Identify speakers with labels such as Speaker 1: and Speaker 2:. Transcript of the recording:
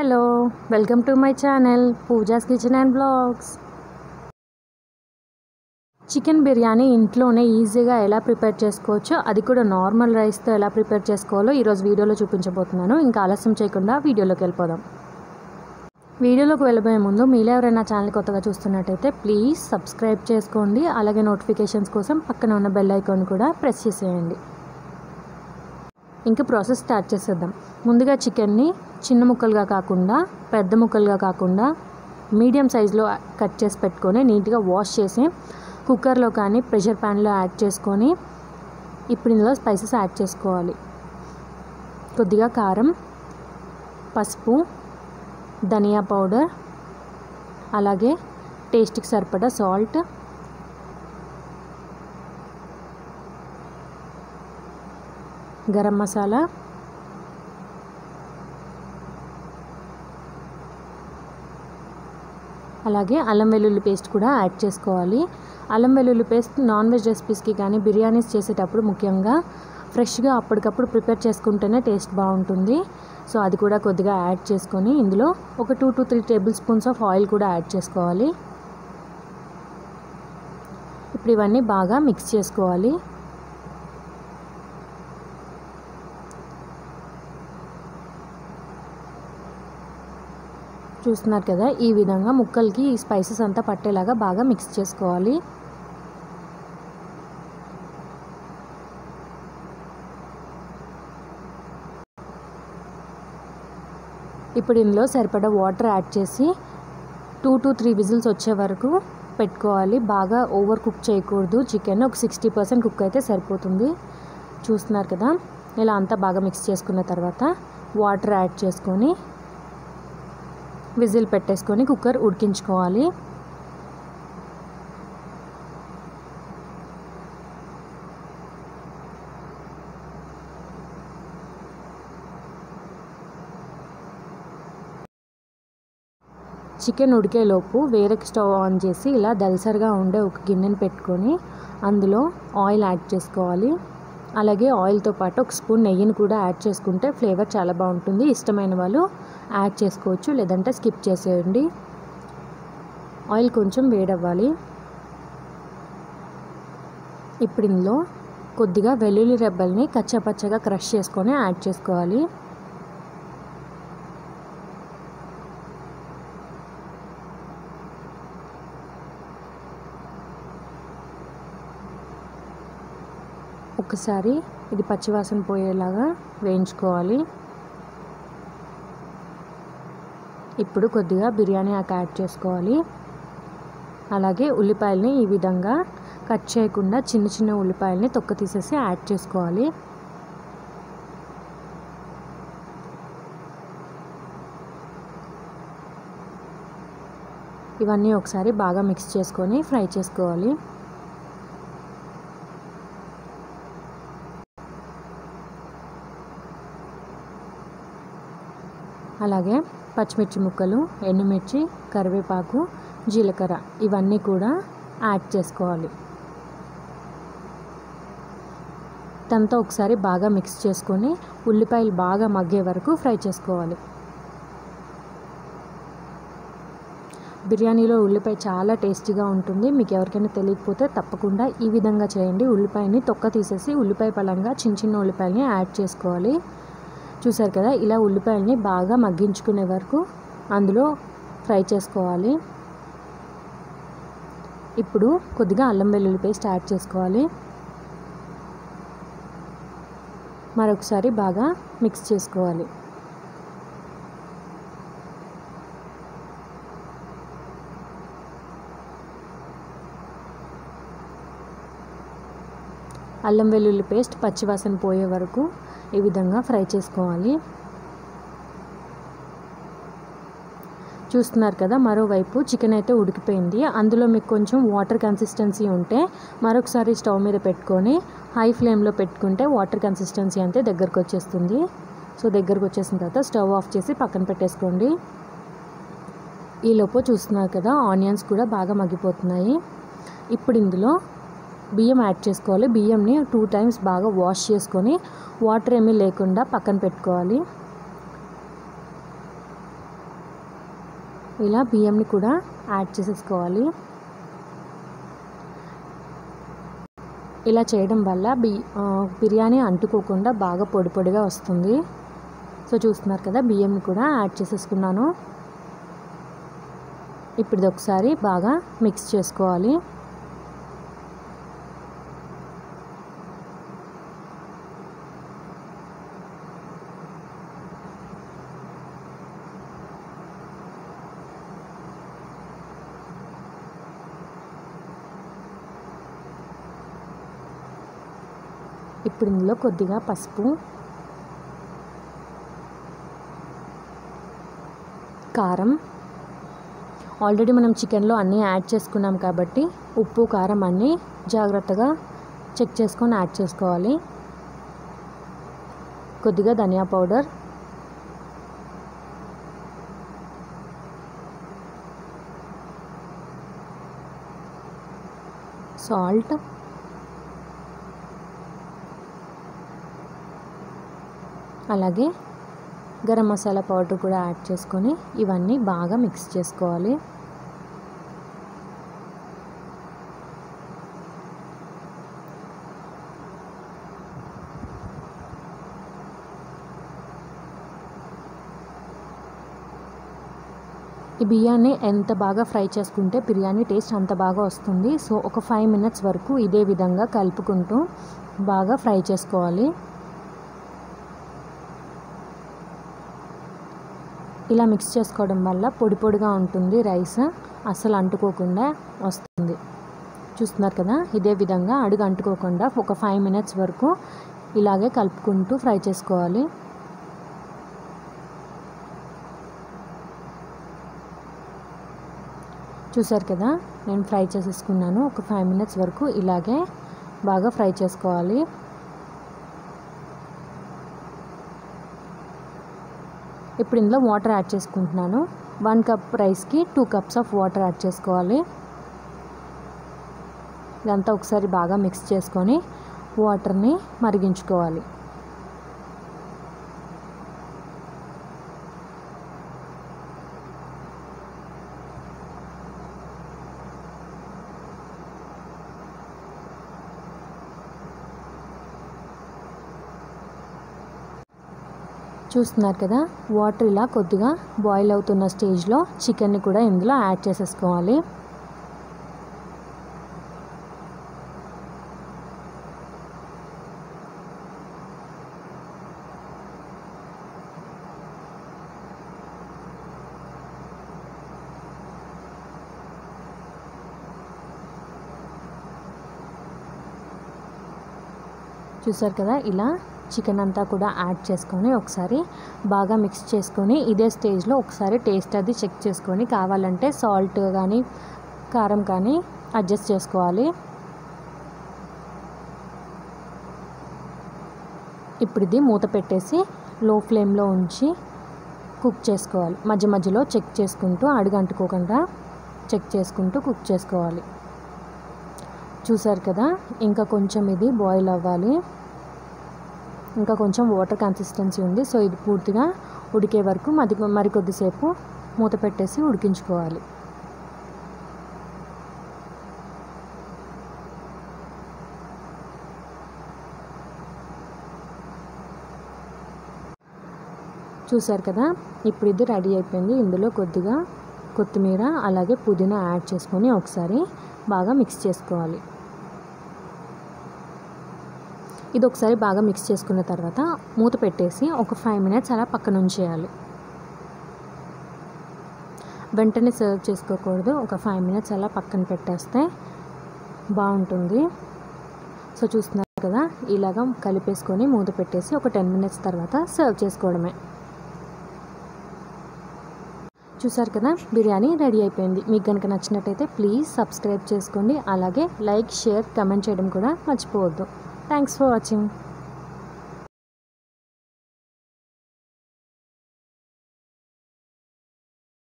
Speaker 1: hello welcome to my channel Pooja's kitchen and blogs chicken biryani ఇంట్లోనే ఈజీగా ఎలా ప్రిపేర్ చేసుకోవచ్చో అది కూడా నార్మల్ రైస్తో ఎలా ప్రిపేర్ చేసుకోవాలో ఈరోజు వీడియోలో చూపించబోతున్నాను ఇంకా ఆలస్యం చేయకుండా వీడియోలోకి వెళ్ళిపోదాం వీడియోలోకి వెళ్ళబోయే ముందు మీలో ఎవరైనా ఛానల్ కొత్తగా చూస్తున్నట్టయితే ప్లీజ్ సబ్స్క్రైబ్ చేసుకోండి అలాగే నోటిఫికేషన్స్ కోసం పక్కన ఉన్న బెల్ ఐకాన్ కూడా ప్రెస్ చేసేయండి ఇంకా ప్రాసెస్ స్టార్ట్ చేసేద్దాం ముందుగా చికెన్ని చిన్న ముక్కలుగా కాకుండా పెద్ద ముక్కలుగా కాకుండా మీడియం సైజులో కట్ చేసి పెట్టుకొని నీట్గా వాష్ చేసి కుక్కర్లో కానీ ప్రెషర్ ప్యాన్లో యాడ్ చేసుకొని ఇప్పుడు ఇందులో స్పైసెస్ యాడ్ చేసుకోవాలి కొద్దిగా కారం పసుపు ధనియా పౌడర్ అలాగే టేస్ట్కి సరిపడా సాల్ట్ గరం మసాలా అలాగే అల్లం వెల్లుల్లి పేస్ట్ కూడా యాడ్ చేసుకోవాలి అల్లం వెల్లుల్లి పేస్ట్ నాన్ వెజ్ రెసిపీస్కి కానీ బిర్యానీస్ చేసేటప్పుడు ముఖ్యంగా ఫ్రెష్గా అప్పటికప్పుడు ప్రిపేర్ చేసుకుంటేనే టేస్ట్ బాగుంటుంది సో అది కూడా కొద్దిగా యాడ్ చేసుకొని ఇందులో ఒక two to three tablespoons of oil కూడా యాడ్ చేసుకోవాలి ఇప్పుడు ఇవన్నీ బాగా మిక్స్ చేసుకోవాలి చూస్తున్నారు కదా ఈ విధంగా ముక్కలకి ఈ స్పైసెస్ అంతా పట్టేలాగా బాగా మిక్స్ చేసుకోవాలి ఇప్పుడు ఇందులో సరిపడా వాటర్ యాడ్ చేసి టూ టు త్రీ విజిల్స్ వచ్చే వరకు పెట్టుకోవాలి బాగా ఓవర్ కుక్ చేయకూడదు చికెన్ ఒక సిక్స్టీ పర్సెంట్ కుక్ అయితే సరిపోతుంది చూస్తున్నారు కదా ఇలా అంతా బాగా మిక్స్ చేసుకున్న తర్వాత వాటర్ యాడ్ చేసుకొని విజిల్ పెట్టేసుకొని కుక్కర్ ఉడికించుకోవాలి చికెన్ ఉడికేలోపు వేరే స్టవ్ ఆన్ చేసి ఇలా దల్సరిగా ఉండే ఒక గిన్నెని పెట్టుకొని అందులో ఆయిల్ యాడ్ చేసుకోవాలి అలాగే ఆయిల్తో పాటు ఒక స్పూన్ నెయ్యిని కూడా యాడ్ చేసుకుంటే ఫ్లేవర్ చాలా బాగుంటుంది ఇష్టమైన వాళ్ళు యాడ్ చేసుకోవచ్చు లేదంటే స్కిప్ చేసేయండి ఆయిల్ కొంచెం వేడవ్వాలి ఇప్పుడు ఇందులో కొద్దిగా వెల్లుల్లి రెబ్బల్ని కచ్చపచ్చగా క్రష్ చేసుకొని యాడ్ చేసుకోవాలి ఒకసారి ఇది పచ్చివాసన పోయేలాగా వేయించుకోవాలి ఇప్పుడు కొద్దిగా బిర్యానీ ఆకు యాడ్ చేసుకోవాలి అలాగే ఉల్లిపాయలని ఈ విధంగా కట్ చేయకుండా చిన్న చిన్న ఉల్లిపాయలని తొక్క తీసేసి యాడ్ చేసుకోవాలి ఇవన్నీ ఒకసారి బాగా మిక్స్ చేసుకొని ఫ్రై చేసుకోవాలి అలాగే పచ్చిమిర్చి ముక్కలు ఎండుమిర్చి కరివేపాకు జీలకర్ర ఇవన్నీ కూడా యాడ్ చేసుకోవాలి దాంతో ఒకసారి బాగా మిక్స్ చేసుకొని ఉల్లిపాయలు బాగా మగ్గే వరకు ఫ్రై చేసుకోవాలి బిర్యానీలో ఉల్లిపాయ చాలా టేస్టీగా ఉంటుంది మీకు ఎవరికైనా తెలియకపోతే తప్పకుండా ఈ విధంగా చేయండి ఉల్లిపాయని తొక్క తీసేసి ఉల్లిపాయ పలంగా చిన్న చిన్న ఉల్లిపాయలని యాడ్ చేసుకోవాలి చూసారు కదా ఇలా ఉల్లిపాయలని బాగా మగ్గించుకునే వరకు అందులో ఫ్రై చేసుకోవాలి ఇప్పుడు కొద్దిగా అల్లం వెల్లుల్లి పేస్ట్ యాడ్ చేసుకోవాలి మరొకసారి బాగా మిక్స్ చేసుకోవాలి అల్లం వెల్లుల్లి పేస్ట్ పచ్చివాసన పోయే వరకు ఈ విధంగా ఫ్రై చేసుకోవాలి చూస్తున్నారు కదా మరోవైపు చికెన్ అయితే ఉడికిపోయింది అందులో మీకు కొంచెం వాటర్ కన్సిస్టెన్సీ ఉంటే మరొకసారి స్టవ్ మీద పెట్టుకొని హై ఫ్లేమ్లో పెట్టుకుంటే వాటర్ కన్సిస్టెన్సీ అంతే దగ్గరకు వచ్చేస్తుంది సో దగ్గరకు వచ్చేసిన తర్వాత స్టవ్ ఆఫ్ చేసి పక్కన పెట్టేసుకోండి ఈలోపు చూస్తున్నారు కదా ఆనియన్స్ కూడా బాగా మగ్గిపోతున్నాయి ఇప్పుడు ఇందులో బియ్యం యాడ్ చేసుకోవాలి బియ్యంని టూ టైమ్స్ బాగా వాష్ చేసుకొని వాటర్ ఏమీ లేకుండా పక్కన పెట్టుకోవాలి ఇలా బియ్యంని కూడా యాడ్ చేసేసుకోవాలి ఇలా చేయడం వల్ల బి ఆ, బిర్యానీ అంటుకోకుండా బాగా పొడి పొడిగా వస్తుంది సో చూస్తున్నారు కదా బియ్యంని కూడా యాడ్ చేసేసుకున్నాను ఇప్పుడు ఇది ఒకసారి బాగా మిక్స్ చేసుకోవాలి ఇప్పుడు ఇందులో కొద్దిగా పసుపు కారం ఆల్రెడీ మనం చికెన్లో అన్నీ యాడ్ చేసుకున్నాం కాబట్టి ఉప్పు కారం అన్నీ జాగ్రత్తగా చెక్ చేసుకొని యాడ్ చేసుకోవాలి కొద్దిగా ధనియా పౌడర్ సాల్ట్ అలాగే గరం మసాలా పౌడర్ కూడా యాడ్ చేసుకొని ఇవన్నీ బాగా మిక్స్ చేసుకోవాలి ఈ బియ్యాన్ని ఎంత బాగా ఫ్రై చేసుకుంటే బిర్యానీ టేస్ట్ అంత బాగా వస్తుంది సో ఒక ఫైవ్ మినిట్స్ వరకు ఇదే విధంగా కలుపుకుంటూ బాగా ఫ్రై చేసుకోవాలి ఇలా మిక్స్ చేసుకోవడం వల్ల పొడి పొడిగా ఉంటుంది రైస్ అసలు అంటుకోకుండా వస్తుంది చూస్తున్నారు కదా ఇదే విధంగా అడుగు అంటుకోకుండా ఒక ఫైవ్ మినిట్స్ వరకు ఇలాగే కలుపుకుంటూ ఫ్రై చేసుకోవాలి చూసారు కదా నేను ఫ్రై చేసేసుకున్నాను ఒక ఫైవ్ మినిట్స్ వరకు ఇలాగే బాగా ఫ్రై చేసుకోవాలి ఇప్పుడు ఇందులో వాటర్ యాడ్ చేసుకుంటున్నాను వన్ కప్ రైస్కి two cups of water add చేసుకోవాలి ఇదంతా ఒకసారి బాగా మిక్స్ చేసుకొని వాటర్ని మరిగించుకోవాలి చూస్తున్నారు కదా వాటర్ ఇలా కొద్దిగా బాయిల్ అవుతున్న స్టేజ్లో చికెన్ని కూడా ఇందులో యాడ్ చేసేసుకోవాలి చూసారు కదా ఇలా చికెన్ అంతా కూడా యాడ్ చేసుకొని ఒకసారి బాగా మిక్స్ చేసుకొని ఇదే స్టేజ్లో ఒకసారి టేస్ట్ అది చెక్ చేసుకొని కావాలంటే సాల్ట్ కానీ కారం కానీ అడ్జస్ట్ చేసుకోవాలి ఇప్పుడు ఇది మూత పెట్టేసి లో ఫ్లేమ్లో ఉంచి కుక్ చేసుకోవాలి మధ్య మధ్యలో చెక్ చేసుకుంటూ అడుగు అంటుకోకుండా చెక్ చేసుకుంటూ కుక్ చేసుకోవాలి చూసారు కదా ఇంకా కొంచెం ఇది బాయిల్ అవ్వాలి ఇంకా కొంచెం వాటర్ కన్సిస్టెన్సీ ఉంది సో ఇది పూర్తిగా ఉడికే వరకు మరి మరికొద్దిసేపు మూత పెట్టేసి ఉడికించుకోవాలి చూసారు కదా ఇప్పుడు ఇది రెడీ అయిపోయింది ఇందులో కొద్దిగా కొత్తిమీర అలాగే పుదీనా యాడ్ చేసుకొని ఒకసారి బాగా మిక్స్ చేసుకోవాలి ఇది ఒకసారి బాగా మిక్స్ చేసుకున్న తర్వాత మూత పెట్టేసి ఒక ఫైవ్ మినిట్స్ అలా పక్కన ఉంచేయాలి వెంటనే సర్వ్ చేసుకోకూడదు ఒక ఫైవ్ మినిట్స్ అలా పక్కన పెట్టేస్తే బాగుంటుంది సో చూస్తున్నారు కదా ఇలాగ కలిపేసుకొని మూత పెట్టేసి ఒక టెన్ మినిట్స్ తర్వాత సర్వ్ చేసుకోవడమే చూసారు కదా బిర్యానీ రెడీ అయిపోయింది మీకు కనుక నచ్చినట్టయితే ప్లీజ్ సబ్స్క్రైబ్ చేసుకోండి అలాగే లైక్ షేర్ కమెంట్ చేయడం కూడా మర్చిపోవద్దు థ్యాంక్స్ ఫర్ వాచింగ్